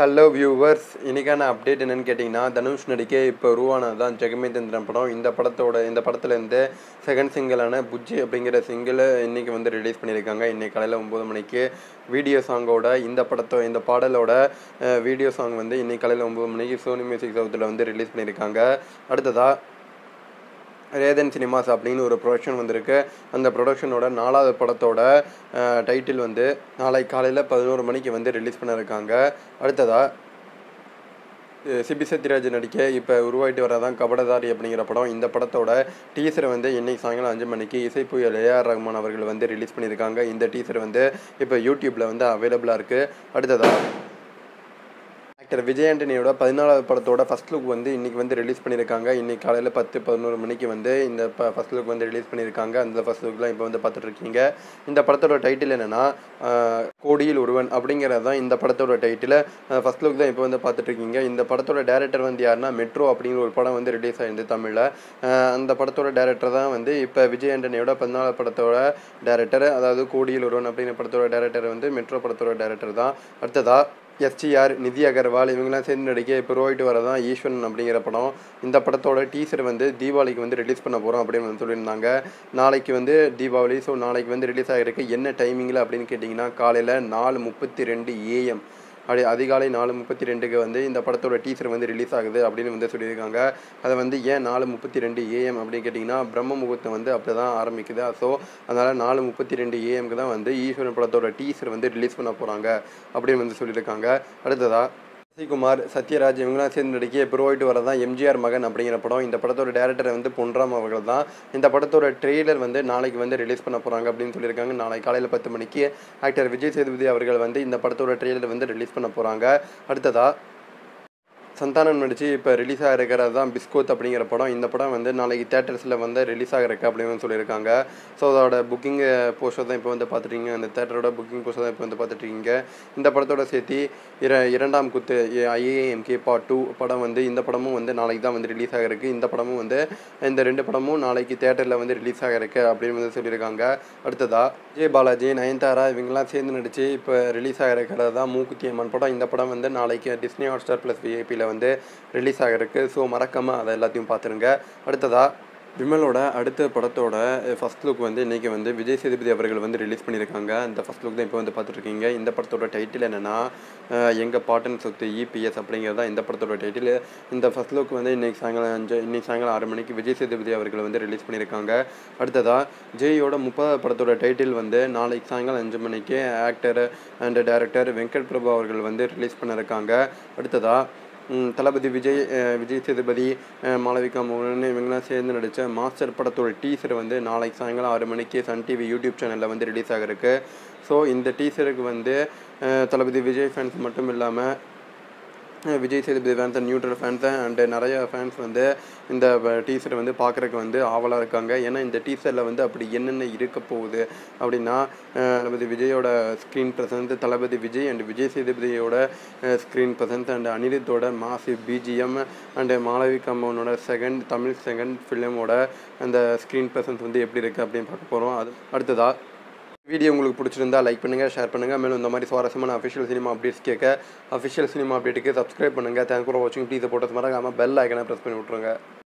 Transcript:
hello viewers இன்னைக்கான update என்னன்னு கேட்டிங்கன்னா தனுஷ் நடிக்க இப்போ உருவானது தான் ஜெகமேந்திரன் படம் இந்த படத்தோட இந்த படத்துலேருந்து செகண்ட் சிங்கிளான புஜ்ஜி அப்படிங்கிற சிங்கிளை இன்றைக்கி வந்து ரிலீஸ் பண்ணியிருக்காங்க இன்றைக்கி காலையில் ஒம்பது மணிக்கு வீடியோ சாங்கோட இந்த படத்தோ இந்த பாடலோட வீடியோ சாங் வந்து இன்றைக்கி காலையில் ஒம்பது மணிக்கு சோனி மியூசிக் சவுத்தில் வந்து ரிலீஸ் பண்ணியிருக்காங்க அடுத்ததாக ரேதன் சினிமாஸ் அப்படின்னு ஒரு ப்ரொடக்ஷன் வந்திருக்கு அந்த ப்ரொடக்ஷனோட நாலாவது படத்தோட டைட்டில் வந்து நாளை காலையில் பதினோரு மணிக்கு வந்து ரிலீஸ் பண்ண இருக்காங்க அடுத்ததாக சிபி சத்யராஜ் நடிக்க இப்போ உருவாயிட்டு வரதான் கபடதாரி அப்படிங்கிற படம் இந்த படத்தோட டீசரை வந்து இன்னைக்கு சாயங்காலம் அஞ்சு மணிக்கு இசைப்புயல் ஏஆர் ரஹ்மான் அவர்கள் வந்து ரிலீஸ் பண்ணியிருக்காங்க இந்த டீசர் வந்து இப்போ யூடியூப்பில் வந்து அவைலபிளாக இருக்குது அடுத்ததாக ஆக்டர் விஜய் ஆண்டனியோட பதினாலாவது படத்தோட ஃபஸ்ட் லுக் வந்து இன்றைக்கி வந்து ரிலீஸ் பண்ணியிருக்காங்க இன்றைக்கி காலையில் பத்து பதினோரு மணிக்கு வந்து இந்த ப ஃபஸ்ட் லுக் வந்து ரிலீஸ் பண்ணியிருக்காங்க அந்த ஃபஸ்ட் லுக்லாம் இப்போ வந்து பார்த்துட்ருக்கீங்க இந்த படத்தோட டைட்டில் என்னென்னா கோடியில் ஒருவன் அப்படிங்கிறது தான் இந்த படத்தோட டைட்டில் ஃபஸ்ட் லுக் தான் இப்போ வந்து பார்த்துட்ருக்கீங்க இந்த படத்தோட டேரக்டர் வந்து யாருன்னா மெட்ரோ அப்படிங்கிற ஒரு படம் வந்து ரிலீஸ் ஆயிருந்தது தமிழில் அந்த படத்தோட டேரக்டர் தான் வந்து இப்போ விஜய் ஆண்டனியோட பதினாலாவது படத்தோட டேரக்டர் அதாவது கோடியில் ஒருவன் அப்படிங்கிற படத்தோட டேரக்டர் வந்து மெட்ரோ படத்தோட டேரக்டர் தான் அடுத்ததாக எஸ்டிஆர் நிதி அகர்வால் இவங்கெல்லாம் சேர்ந்து நடிக்க இப்போ ரோயிட்டு வரதான் ஈஸ்வரன் அப்படிங்கிற படம் இந்த படத்தோட டீசர் வந்து தீபாவளிக்கு வந்து ரிலீஸ் பண்ண போகிறோம் அப்படின்னு வந்து சொல்லியிருந்தாங்க நாளைக்கு வந்து தீபாவளி ஸோ நாளைக்கு வந்து ரிலீஸ் ஆகிருக்கு என்ன டைமிங்கில் அப்படின்னு கேட்டிங்கன்னா காலையில் நாலு முப்பத்தி ரெண்டு ஏஎம் அப்படி அதிகாலை நாலு முப்பத்தி ரெண்டுக்கு வந்து இந்த படத்தோட டீசர் வந்து ரிலீஸ் ஆகுது அப்படின்னு வந்து சொல்லியிருக்காங்க அதை வந்து ஏன் நாலு முப்பத்தி ரெண்டு ஏஎம் அப்படின்னு கேட்டிங்கன்னா பிரம்ம முகூர்த்தம் வந்து அப்படி தான் ஆரம்பிக்குது ஸோ அதனால் நாலு முப்பத்தி ரெண்டு ஏஎம்க்கு தான் வந்து ஈஸ்வரன் படத்தோட டீசர் வந்து ரிலீஸ் பண்ண போகிறாங்க அப்படின்னு வந்து சொல்லியிருக்காங்க அடுத்ததாக சசிகுமார் சத்யராஜ் இவங்களாம் சேர்ந்து நடிக்க ப்ரோயிட்டு வரதான் எம்ஜிஆர் மகன் அப்படிங்கிற படம் இந்த படத்தோட டேரக்டர் வந்து பொன்ராம் அவர்கள் தான் இந்த படத்தோட ட்ரெய்லர் வந்து நாளைக்கு வந்து ரிலீஸ் பண்ண போகிறாங்க அப்படின்னு சொல்லியிருக்காங்க நாளைக்கு காலையில் பத்து மணிக்கு ஆக்டர் விஜய் சேதுபதி அவர்கள் வந்து இந்த படத்தோட ட்ரெய்லர் வந்து ரிலீஸ் பண்ண போகிறாங்க அடுத்ததாக சந்தானம் நடித்து இப்போ ரிலீஸ் ஆகிருக்கிறது தான் பிஸ்கோத் அப்படிங்கிற படம் இந்த படம் வந்து நாளைக்கு தேட்டர்ஸில் வந்து ரிலீஸ் ஆகிருக்கு அப்படின்னு சொல்லியிருக்காங்க ஸோ அதோட புக்கிங் போஸ்டர் தான் இப்போ வந்து பார்த்துட்டீங்க அந்த தேட்டரோட புக்கிங் போஸ்டர் தான் இப்போ வந்து பார்த்துட்ருக்கீங்க இந்த படத்தோட சேர்த்து இர இரண்டாம் குத்து ஐஏஎம்கே பார்ட் டூ படம் வந்து இந்த படமும் வந்து நாளைக்கு தான் வந்து ரிலீஸ் ஆகிருக்கு இந்த படமும் வந்து இந்த ரெண்டு படமும் நாளைக்கு தேட்டரில் வந்து ரிலீஸ் ஆகிருக்கு அப்படின்னு வந்து சொல்லியிருக்காங்க அடுத்ததாக விஜய் பாலாஜி நயன்தாரா இவங்கெல்லாம் சேர்ந்து நடித்து இப்போ ரிலீஸ் ஆகிருக்கிறது தான் மூக்குத்தி அம்மன் படம் இந்த படம் வந்து நாளைக்கு டிஸ்னி ஹாட் ஸ்டார் ப்ளஸ் விஐபியில் வந்து ரிலீஸ் ஆகிருக்கு ஸோ மறக்காமல் அதை எல்லாத்தையும் பார்த்துருங்க அடுத்ததாக விமலோட அடுத்த படத்தோட ஃபஸ்ட் லுக் வந்து இன்றைக்கி வந்து விஜய் சேதுபதி அவர்கள் வந்து ரிலீஸ் பண்ணியிருக்காங்க இந்த ஃபஸ்ட் லுக் தான் இப்போ வந்து பார்த்துட்ருக்கீங்க இந்த படத்தோட டைட்டில் என்னென்னா எங்கள் பாட்டன் சொத்து இபிஎஸ் அப்படிங்கிறது தான் இந்த படத்தோட டைட்டில் இந்த ஃபஸ்ட் லுக் வந்து இன்றைக்கி சாயங்காலம் அஞ்சு இன்னைக்கு சாயங்காலம் ஆறு மணிக்கு விஜய் சேதுபதி அவர்கள் வந்து ரிலீஸ் பண்ணியிருக்காங்க அடுத்ததாக ஜெயோட முப்பதாவது படத்தோட டைட்டில் வந்து நாளைக்கு சாயங்காலம் அஞ்சு மணிக்கு actor and director Venkat Prabhu அவர்கள் வந்து ரிலீஸ் பண்ணியிருக்காங்க அடுத்ததாக தளபதி விஜய் விஜய் சேதுபதி மாளவிகா மோகன் இவங்கெல்லாம் சேர்ந்து நடித்த மாஸ்டர் படத்தோட டீசர் வந்து நாளைக்கு சாயங்காலம் ஆறு மணிக்கு சன் டிவி யூடியூப் சேனலில் வந்து ரிலீஸ் ஆகிருக்கு ஸோ இந்த டீசருக்கு வந்து தளபதி விஜய் ஃபேன்ஸ் மட்டும் இல்லாமல் Vijay Sethupathi fans neutral fans and நிறைய ஃபேன்ஸ் வந்து இந்த டீசரை வந்து பார்க்குறக்கு வந்து ஆவலாக இருக்காங்க ஏன்னா இந்த டீசரில் வந்து அப்படி என்னென்ன இருக்க போகுது அப்படின்னா தளபதி விஜயோட screen presence Thalapathy Vijay and Vijay சேதுபதியோட ஸ்க்ரீன் ப்ரெசன்ஸ் அண்ட் அனிருத்தோட மாசி பிஜிஎம் அண்டு மாளவிகா அம்மனோட செகண்ட் தமிழ் செகண்ட் ஃபிலிமோட அந்த ஸ்க்ரீன் ப்ரெசன்ஸ் வந்து எப்படி இருக்குது அப்படின்னு பார்க்க போகிறோம் அது அடுத்ததாக வீடியோ உங்களுக்கு பிடிச்சிருந்தா லைக் பண்ணுங்கள் ஷேர் பண்ணுங்கள் மேலும் இந்த மாதிரி சுவாரஸ்யமான அஃபிஷியல் சினிமா அப்டேட்ஸ் கேட்க அஃபிஷியல் சினிமா அப்டேட்டுக்கு சப்ஸ்கிரைப் பண்ணுங்கள் தேங்க் ஃபார் வாட்சிங் ப்ளீஸ் போட்டது மறக்காமல் பெல் ஐக்கனை ப்ரெஸ் பண்ணி விட்ருங்க